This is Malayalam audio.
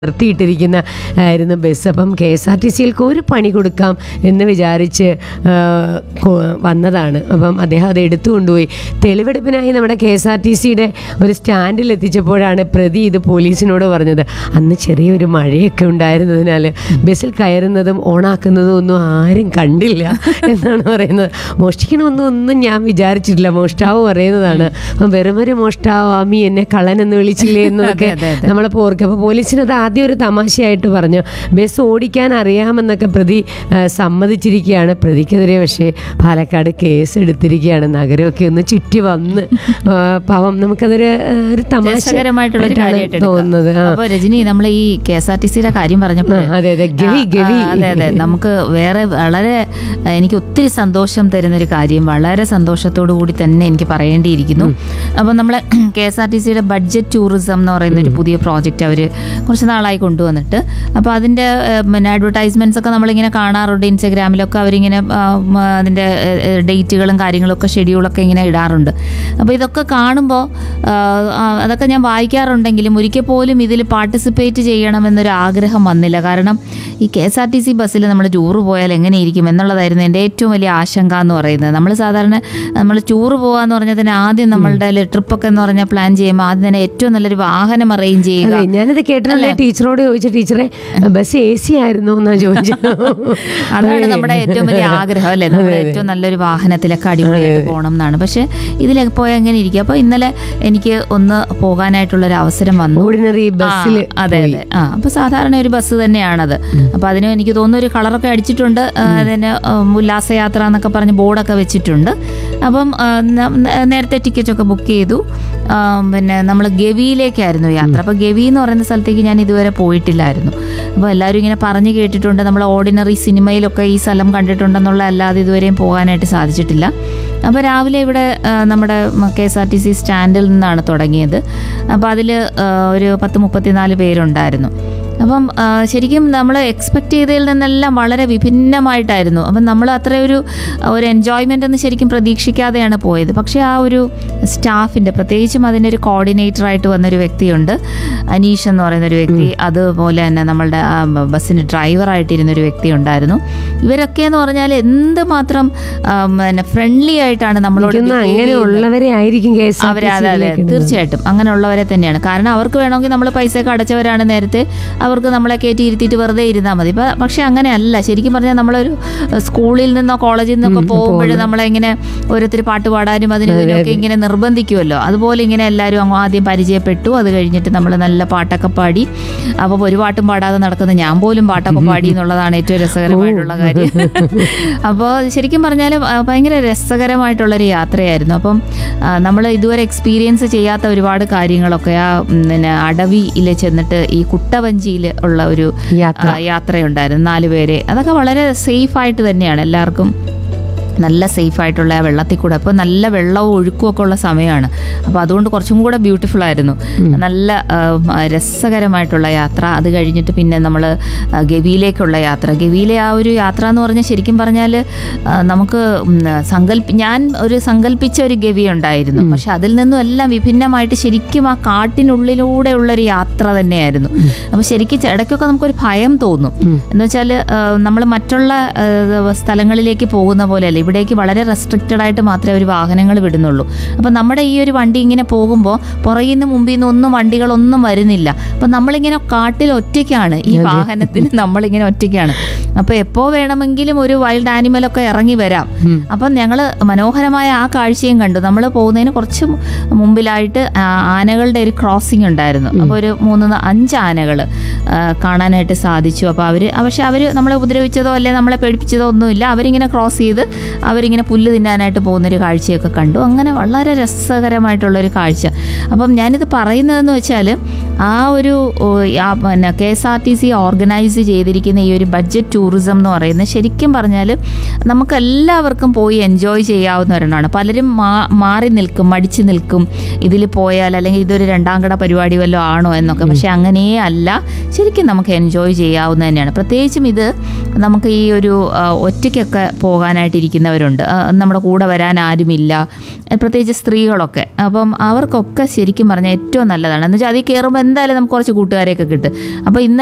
നിർത്തിയിട്ടിരിക്കുന്ന ആയിരുന്നു ബസ് അപ്പം കെ എസ് ആർ ടി സിയിൽക്ക് ഒരു പണി കൊടുക്കാം എന്ന് വിചാരിച്ച് ആ, കൊ- വന്നതാണ് അപ്പം അദ്ദേഹം അത് എടുത്തു കൊണ്ടുപോയി തെളിവെടുപ്പിനായി നമ്മുടെ കെ എസ് ആർ ടി സിയുടെ ഒരു സ്റ്റാൻഡിൽ എത്തിച്ചപ്പോഴാണ് പ്രതി ഇത് പോലീസിനോട് പറഞ്ഞത് അന്ന് ചെറിയൊരു മഴയൊക്കെ ഉണ്ടായിരുന്നതിനാൽ ബസ്സിൽ കയറുന്നതും ഓണാക്കുന്നതും ഒന്നും ആരും കണ്ടില്ല എന്നാണ് പറയുന്നത് മോഷ്ടിക്കണമെന്നും ഒന്നും ഞാൻ വിചാരിച്ചിട്ടില്ല മോഷ്ടാവ് പറയുന്നതാണ് അപ്പം വെറുമൊരു മോഷ്ടാവാമി എന്നെ കള്ളൻ എന്ന് വിളിച്ചില്ലേ എന്നൊക്കെ അതെ, അതെ, അതെ. നമ്മളപ്പോൾ ഓർക്കും അപ്പോൾ പോലീസിന് അത് ആദ്യം ഒരു തമാശയായിട്ട് പറഞ്ഞു ബസ് ഓടിക്കാൻ അറിയാമെന്നൊക്കെ പ്രതി ആ, സമ്മതിച്ചിരിക്കുകയാണ് പ്രതിക്കെതിരെ പക്ഷേ പാലക്കാട് കേസ് എടുത്തിരിക്കുകയാണ് നഗരമൊക്കെ ഒന്ന് ചുറ്റി വന്ന് ആ, പാവം നമുക്കതൊരു ആ, ഒരു തമാശ രസകരമായിട്ടുള്ള ഒരു ആയിട്ടാണ് കാര്യമായിട്ട് തോന്നുന്നത് ആ. അപ്പൊ രജനി നമ്മൾ ഈ കെ എസ് ആർ ടി സിയുടെ കാര്യം പറഞ്ഞപ്പോൾ ആ, അതെ, അതെ. ഗവി, ഗവി. അതെ അതെ നമുക്ക് വേറെ വളരെ ആ, എനിക്ക് ഒത്തിരി സന്തോഷം തരുന്ന ഒരു കാര്യം വളരെ സന്തോഷത്തോടു കൂടി തന്നെ എനിക്ക് പറയേണ്ടിയിരിക്കുന്നു അപ്പം നമ്മൾ കെ എസ് ആർ ടി സിയുടെ ബഡ്ജറ്റ് ടൂറിസം എന്ന് പറയുന്ന ഒരു പുതിയ പ്രോജക്റ്റ് അവർ കുറച്ച് നാളായി കൊണ്ടുവന്നിട്ട് അപ്പോൾ അതിൻ്റെ ഏഹ്, പിന്നെ അഡ്വർടൈസ്മെന്റ്സ് ഒക്കെ നമ്മളിങ്ങനെ കാണാറുണ്ട് ഇൻസ്റ്റഗ്രാമിലൊക്കെ അവരിങ്ങനെ ആ, ഉം, അതിൻ്റെ ഡേറ്റുകളും കാര്യങ്ങളൊക്കെ ഷെഡ്യൂളൊക്കെ ഇങ്ങനെ ഇടാറുണ്ട് അപ്പോൾ ഇതൊക്കെ കാണുമ്പോൾ അതൊക്കെ ഞാൻ വായിക്കാറുണ്ടെങ്കിലും ഒരിക്കൽ പോലും ഇതിൽ പാർട്ടിസിപ്പേറ്റ് ചെയ്യണമെന്നൊരു ആഗ്രഹം വന്നില്ല കാരണം ഈ K S R T C ബസ്സിൽ നമ്മൾ ടൂറ് പോയാൽ എങ്ങനെയിരിക്കും എന്നുള്ളതായിരുന്നു എൻ്റെ ഏറ്റവും വലിയ ആശങ്ക എന്ന് പറയുന്നത് നമ്മൾ സാധാരണ നമ്മൾ ടൂറ് പോകാന്ന് പറഞ്ഞാൽ തന്നെ ആദ്യം നമ്മളുടെ ട്രിപ്പൊക്കെ എന്ന് പറഞ്ഞാൽ പ്ലാൻ ചെയ്യുമ്പോൾ ആദ്യം തന്നെ ഏറ്റവും നല്ലൊരു വാഹനം അറേഞ്ച് ചെയ്യുക അതെ ഞാനത് കേട്ടല്ലേ ടീച്ചറോട് ചോദിച്ച ടീച്ചറെ ബസ് എ സി ആയിരുന്നു എന്നാ ചോദിച്ചത് അതാണ് നമ്മുടെ ഏറ്റവും വലിയ ആഗ്രഹം അല്ലേ നമ്മുടെ ഏറ്റവും നല്ലൊരു വാഹനത്തിലൊക്കെ അടിപൊളിയായിട്ട് പോകണം എന്നാണ് പക്ഷെ ഇതിലൊക്കെ പോയാൽ എങ്ങനെ ഇരിക്കും അപ്പൊ ഇന്നലെ എനിക്ക് ഒന്ന് പോകാനായിട്ടുള്ള ഒരു അവസരം വന്നു ഓർഡിനറി ബസ്സിൽ ആ, അതെ അതെ ആ അപ്പൊ സാധാരണ ഒരു ബസ് തന്നെയാണത് അപ്പൊ അതിന് എനിക്ക് തോന്നുന്നു ഒരു കളറൊക്കെ അടിച്ചിട്ടുണ്ട് ആ, അതിന് ഉം, ഉല്ലാസയാത്ര എന്നൊക്കെ പറഞ്ഞ് ബോർഡൊക്കെ വെച്ചിട്ടുണ്ട് അപ്പം ആ, ന- ന- നേരത്തെ ടിക്കറ്റ് ഒക്കെ ബുക്ക് ചെയ്തു ആ, പിന്നെ നമ്മൾ ഗവിയിലേക്കായിരുന്നു യാത്ര അപ്പോൾ ഗവി എന്ന് പറയുന്ന സ്ഥലത്തേക്ക് ഞാൻ ഇതുവരെ പോയിട്ടില്ലായിരുന്നു അപ്പോൾ എല്ലാവരും ഇങ്ങനെ പറഞ്ഞു കേട്ടിട്ടുണ്ട് നമ്മൾ ഓർഡിനറി സിനിമയിലൊക്കെ ഈ സ്ഥലം കണ്ടിട്ടുണ്ടെന്നുള്ള അല്ലാതെ ഇതുവരെയും പോകാനായിട്ട് സാധിച്ചിട്ടില്ല അപ്പോൾ രാവിലെ ഇവിടെ ആ, നമ്മുടെ K S R T C സ്റ്റാൻഡിൽ നിന്നാണ് തുടങ്ങിയത് അപ്പോൾ അതിൽ ഒരു പത്ത് മുപ്പത്തിനാല് പേരുണ്ടായിരുന്നു അപ്പം ആ, ശരിക്കും നമ്മൾ എക്സ്പെക്ട് ചെയ്തതിൽ നിന്നെല്ലാം വളരെ വിഭിന്നമായിട്ടായിരുന്നു അപ്പം നമ്മൾ അത്ര ഒരു ഒരു എൻജോയ്മെൻ്റ് എന്ന് ശരിക്കും പ്രതീക്ഷിക്കാതെയാണ് പോയത് പക്ഷേ ആ ഒരു സ്റ്റാഫിൻ്റെ പ്രത്യേകിച്ചും അതിൻ്റെ ഒരു കോർഡിനേറ്റർ ആയിട്ട് വന്നൊരു വ്യക്തിയുണ്ട് അനീഷ് എന്ന് പറയുന്ന ഒരു വ്യക്തി അതുപോലെ തന്നെ നമ്മളുടെ ആ ബസ്സിന് ഡ്രൈവറായിട്ടിരുന്ന ഒരു വ്യക്തി ഉണ്ടായിരുന്നു ഇവരൊക്കെ എന്ന് പറഞ്ഞാൽ എന്തുമാത്രം ആ, പിന്നെ ഫ്രണ്ട്ലി ആയിട്ടാണ് നമ്മളോട് എനിക്കൊന്നും behave ചെയ്യുന്നത്. അങ്ങനെയുള്ളവരെ ആയിരിക്കും കെ എസ് ആർ അവരെ അതെ അതെ തീർച്ചയായിട്ടും അങ്ങനെയുള്ളവരെ തന്നെയാണ് കാരണം അവർക്ക് വേണമെങ്കിൽ നമ്മൾ പൈസയൊക്കെ അടച്ചവരാണ് നേരത്തെ അവർക്ക് നമ്മളെ കയറ്റി ഇരുത്തിയിട്ട് വെറുതെ ഇരുന്നാൽ മതി ഇപ്പം പക്ഷെ അങ്ങനെയല്ല ശരിക്കും പറഞ്ഞാൽ നമ്മളൊരു ഏഹ്, സ്കൂളിൽ നിന്നോ കോളേജിൽ നിന്നൊക്കെ പോകുമ്പോൾ നമ്മളെ ഇങ്ങനെ ഓരോരുത്തർ പാട്ട് പാടാനും അതിനും ഇതിനൊക്കെ ഇങ്ങനെ നിർബന്ധിക്കുമല്ലോ അതുപോലെ ഇങ്ങനെ എല്ലാവരും അങ്ങ് ആദ്യം പരിചയപ്പെട്ടു അത് കഴിഞ്ഞിട്ട് നമ്മൾ നല്ല പാട്ടൊക്കെ പാടി അപ്പോൾ ഒരു പാട്ടും പാടാതെ നടക്കുന്ന ഞാൻ പോലും പാട്ടൊക്കെ പാടി എന്നുള്ളതാണ് ഏറ്റവും രസകരമായിട്ടുള്ള കാര്യം അപ്പോൾ ശരിക്കും പറഞ്ഞാൽ ഭയങ്കര രസകരമായിട്ടുള്ളൊരു യാത്രയായിരുന്നു അപ്പം നമ്മൾ ഇതുവരെ എക്സ്പീരിയൻസ് ചെയ്യാത്ത ഒരുപാട് കാര്യങ്ങളൊക്കെ ആ ഉം, പിന്നെ അടവിയിൽ ചെന്നിട്ട് ഈ കുട്ടവഞ്ചിയിൽ ഉള്ള ഒരു യാത്ര. ആ, യാത്രയുണ്ടായിരുന്നു നാല് പേരെ അതൊക്കെ വളരെ സേഫ് ആയിട്ട് തന്നെയാണ് എല്ലാവർക്കും നല്ല സേഫ് ആയിട്ടുള്ള ആ വെള്ളത്തിൽ കൂടെ അപ്പോൾ നല്ല വെള്ളവും ഒഴുക്കും ഒക്കെ ഉള്ള സമയമാണ് അപ്പോൾ അതുകൊണ്ട് കുറച്ചും കൂടെ ബ്യൂട്ടിഫുൾ ആയിരുന്നു നല്ല ആ, രസകരമായിട്ടുള്ള യാത്ര അത് കഴിഞ്ഞിട്ട് പിന്നെ നമ്മൾ ഗവിയിലേക്കുള്ള യാത്ര ഗവിയിലെ ആ ഒരു യാത്ര എന്ന് പറഞ്ഞാൽ ശരിക്കും പറഞ്ഞാൽ ആ, നമുക്ക് ഉം, സങ്കല്പി ഞാൻ ഒരു സങ്കല്പിച്ച ഒരു ഗവി ഉണ്ടായിരുന്നു പക്ഷെ അതിൽ നിന്നും എല്ലാം വിഭിന്നമായിട്ട് ശരിക്കും ആ കാട്ടിനുള്ളിലൂടെ ഉള്ളൊരു യാത്ര തന്നെയായിരുന്നു അപ്പോൾ ശരിക്കും ഇടയ്ക്കൊക്കെ നമുക്കൊരു ഭയം തോന്നും എന്ന് വെച്ചാൽ നമ്മൾ മറ്റുള്ള ആ, സ്ഥലങ്ങളിലേക്ക് പോകുന്ന പോലെയല്ല ഇവിടേക്ക് വളരെ റെസ്ട്രിക്റ്റഡ് ആയിട്ട് മാത്രമേ ഒരു വാഹനങ്ങൾ വിടുന്നുള്ളൂ അപ്പം നമ്മുടെ ഈ ഒരു വണ്ടി ഇങ്ങനെ പോകുമ്പോൾ പുറകിൽ നിന്ന് മുമ്പിൽ നിന്ന് ഒന്നും വണ്ടികളൊന്നും വരുന്നില്ല അപ്പം നമ്മളിങ്ങനെ കാട്ടിൽ ഒറ്റയ്ക്കാണ് ഈ വാഹനത്തിന് നമ്മളിങ്ങനെ ഒറ്റയ്ക്കാണ് അപ്പോൾ എപ്പോൾ വേണമെങ്കിലും ഒരു വൈൽഡ് ആനിമലൊക്കെ ഇറങ്ങി വരാം അപ്പം ഞങ്ങൾ മനോഹരമായ ആ കാഴ്ചയും കണ്ടു നമ്മൾ പോകുന്നതിന് കുറച്ച് മുമ്പിലായിട്ട് ആ ആനകളുടെ ഒരു ക്രോസിംഗ് ഉണ്ടായിരുന്നു അപ്പോൾ ഒരു മൂന്ന് ന- അഞ്ച് ആനകൾ കാണാനായിട്ട് സാധിച്ചു അപ്പോൾ അവർ പക്ഷെ അവർ നമ്മളെ ഉപദ്രവിച്ചതോ അല്ലെ നമ്മളെ പേടിപ്പിച്ചതോ ഒന്നുമില്ല അവരിങ്ങനെ ക്രോസ് ചെയ്ത് അവരിങ്ങനെ പുല്ല് തിന്നാനായിട്ട് പോകുന്നൊരു കാഴ്ചയൊക്കെ കണ്ടു അങ്ങനെ വളരെ രസകരമായിട്ടുള്ളൊരു കാഴ്ച അപ്പം ഞാനിത് പറയുന്നതെന്ന് വെച്ചാൽ ആ ഒരു ഓ, ആ, പിന്നെ K S R T C organise ചെയ്തിരിക്കുന്ന ഈ ഒരു ബഡ്ജറ്റ് ടൂറിസം എന്ന് പറയുന്നത് ശരിക്കും പറഞ്ഞാൽ നമുക്ക് എല്ലാവർക്കും പോയി എൻജോയ് ചെയ്യാവുന്ന ഒരെണ്ണമാണ് പലരും മാ- മാറി നിൽക്കും മടിച്ചു നിൽക്കും ഇതിൽ പോയാൽ അല്ലെങ്കിൽ ഇതൊരു രണ്ടാം കട പരിപാടി വല്ലതും ആണോ എന്നൊക്കെ പക്ഷെ അങ്ങനെയേ അല്ല ശരിക്കും നമുക്ക് എൻജോയ് ചെയ്യാവുന്ന തന്നെയാണ് പ്രത്യേകിച്ചും ഇത് നമുക്ക് ഈ ഒരു ആ, ഒറ്റയ്ക്കൊക്കെ പോകാനായിട്ടിരിക്കുന്നവരുണ്ട് ആ, നമ്മുടെ കൂടെ വരാൻ ആരുമില്ല പ്രത്യേകിച്ച് സ്ത്രീകളൊക്കെ അപ്പം അവർക്കൊക്കെ ശരിക്കും പറഞ്ഞാൽ ഏറ്റവും നല്ലതാണ് എന്ന് വെച്ചാൽ അതിൽ കയറുമ്പോൾ എന്തായാലും നമുക്ക് കുറച്ച് കൂട്ടുകാരെയൊക്കെ കിട്ടും അപ്പോൾ ഇന്നലെ